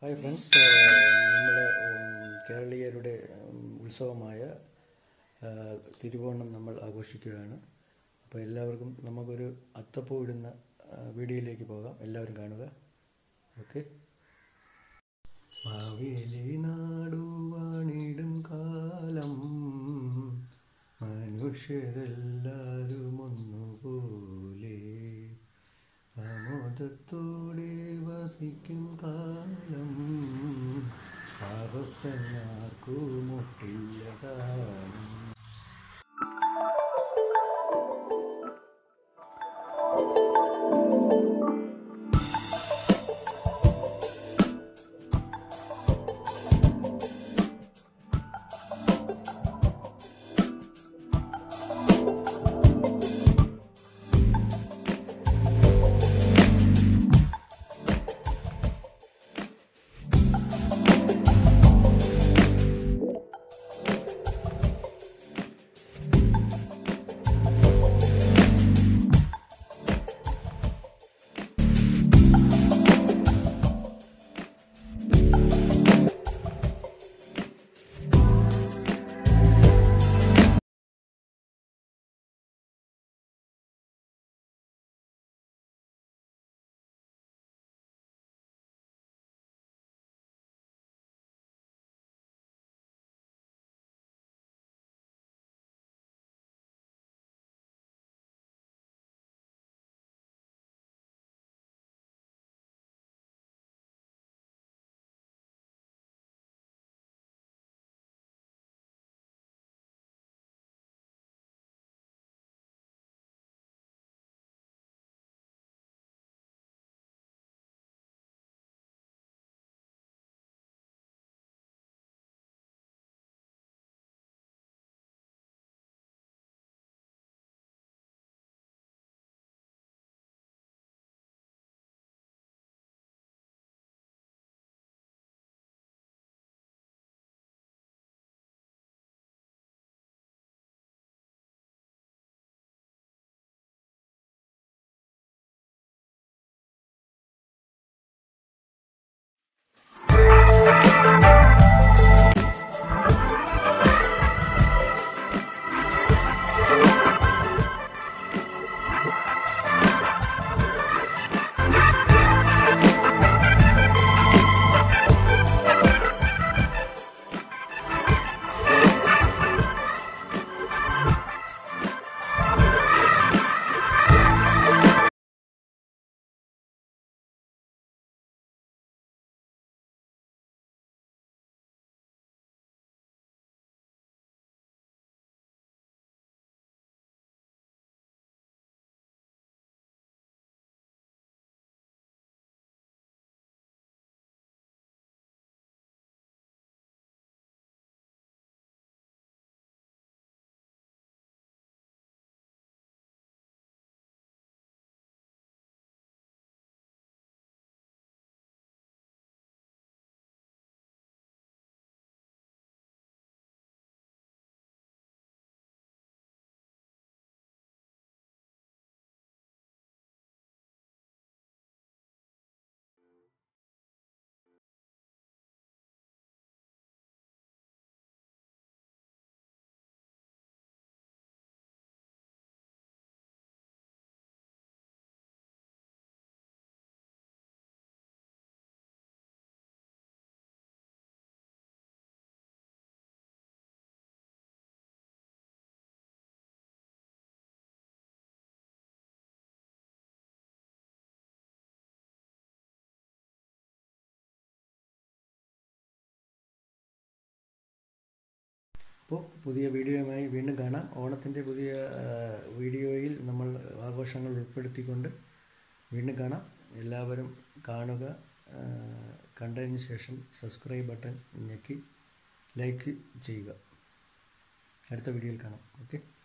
hi friends നമ്മൾ കേരളീയരുടെ ഉം, ഉത്സവമായ ആ, തിരുവോണം നമ്മൾ ആഘോഷിക്കുകയാണ് അപ്പോൾ എല്ലാവർക്കും നമുക്കൊരു അത്തപ്പൂ ഇടുന്ന ആ, വീഡിയോയിലേക്ക് പോകാം എല്ലാവരും കാണുക ഓക്കെ മാവേലി നാടുവാണിടും കാലം മനുഷ്യരെല്ലാവരും ഒന്നുപോലെ ആമോദത്തോടെ വസിക്കും കാലം പാപത്തന്നാർക്കും മുട്ടില്ലതാനും അപ്പോൾ പുതിയ വീഡിയോയുമായി വീണ്ടും കാണാം ഓണത്തിൻ്റെ പുതിയ ആ, വീഡിയോയിൽ നമ്മൾ ആഘോഷങ്ങൾ ഉൾപ്പെടുത്തിക്കൊണ്ട് വീണ്ടും കാണാം എല്ലാവരും കാണുക ആ, കണ്ടതിന് ശേഷം സബ്സ്ക്രൈബ് ബട്ടൺ ഞെക്കി ലൈക്ക് ചെയ്യുക അടുത്ത വീഡിയോയിൽ കാണാം ഓക്കെ